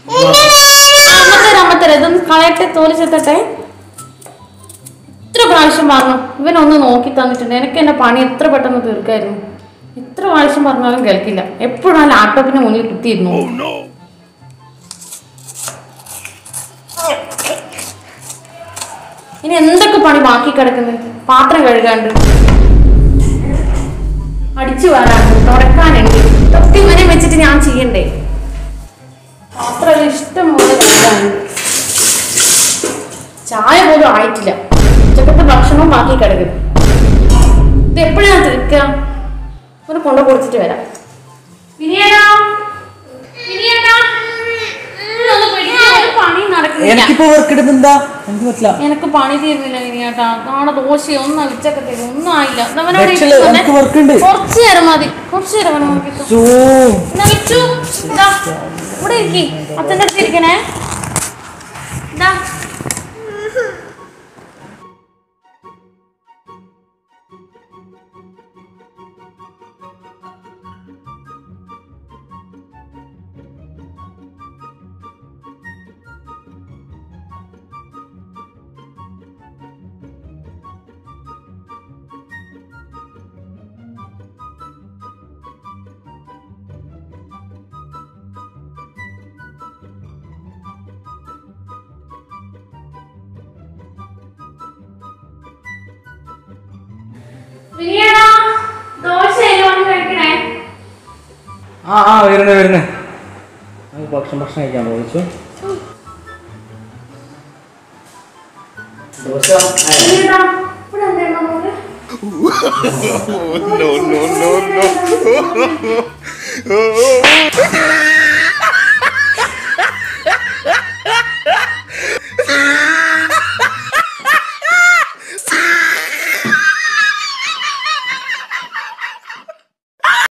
അമ്മത്തര അമ്മത്തര ഇതൊന്ന് കളയട്ടെ തോല് ചെത്തട്ടെ എത്ര പ്രാവശ്യം പറഞ്ഞു ഇവനൊന്ന് നോക്കി തന്നിട്ടുണ്ട് എനിക്ക് എന്റെ പണി എത്ര പെട്ടെന്ന് തീർക്കായിരുന്നു എത്ര പ്രാവശ്യം പറഞ്ഞാലും കേൾക്കില്ല എപ്പോഴും ആ ലാപ്ടോപ്പിന് മുന്നിൽ കുത്തിയിരുന്നു ഇനി എന്തൊക്കെ പണി ബാക്കി കിടക്കുന്നത് പാത്രം കഴുകാണ്ട് അടിച്ചു വരാനുണ്ട് തുടക്കാനുണ്ട് ഇതൊക്കെ ഇവനെ വെച്ചിട്ട് ഞാൻ ചെയ്യണ്ടേ പാത്രം ഇഷ്ടം പോലെ കഴുകാനുണ്ട് ചായ പോലും ആയിട്ടില്ല ഉച്ചക്കത്തെ ഭക്ഷണവും ബാക്കി കിടക്കും ഇത് എപ്പോഴാണ് തീർക്കുക ഒന്ന് കൊണ്ടു കൊടുത്തിട്ട് വരാം വിനിയേട്ടാ വിനിയേട്ടാ ഇതൊന്ന് പിടിക്ക്, ഒരു പണിയും നടക്കുന്നില്ല എനിക്കിപ്പോ വർക്ക് എടുക്കുന്നെന്താ എനിക്ക് പറ്റില്ല എനിക്ക് പണി തീരുന്നില്ല വിനിയേട്ടാ നാളെ ദോശയോ ഒന്നും ഉച്ചക്കത്തെ ഒന്നും ആയില്ല ഇത് അവനോട് രക്ഷയില്ല, ഇരിക്ക് എനിക്ക് മോനെ. work ഉണ്ട്. കുറച്ച് നേരം മതി കുറച്ച് നേരം അവനെ നോക്കിക്കോ ചോ എന്നാ വിച്ചു ഇതാ ഇവിടെ ഇരിക്കി അച്ഛൻ്റെ അടുത്ത് ഇരിക്കണേ ഇതാ വിനിയേട്ടാ ദോശ എല്ലാം കഴിക്കണേ ആ ആ വരുന്നേ വരുന്നേ നമുക്ക് ഭക്ഷണം ഭക്ഷണം കഴിക്കാൻ വിളിച്ചു ദോശ വിനിയേട്ടാ ഇവിടെ എന്തായിരുന്നു മോളെ no, no, no, no.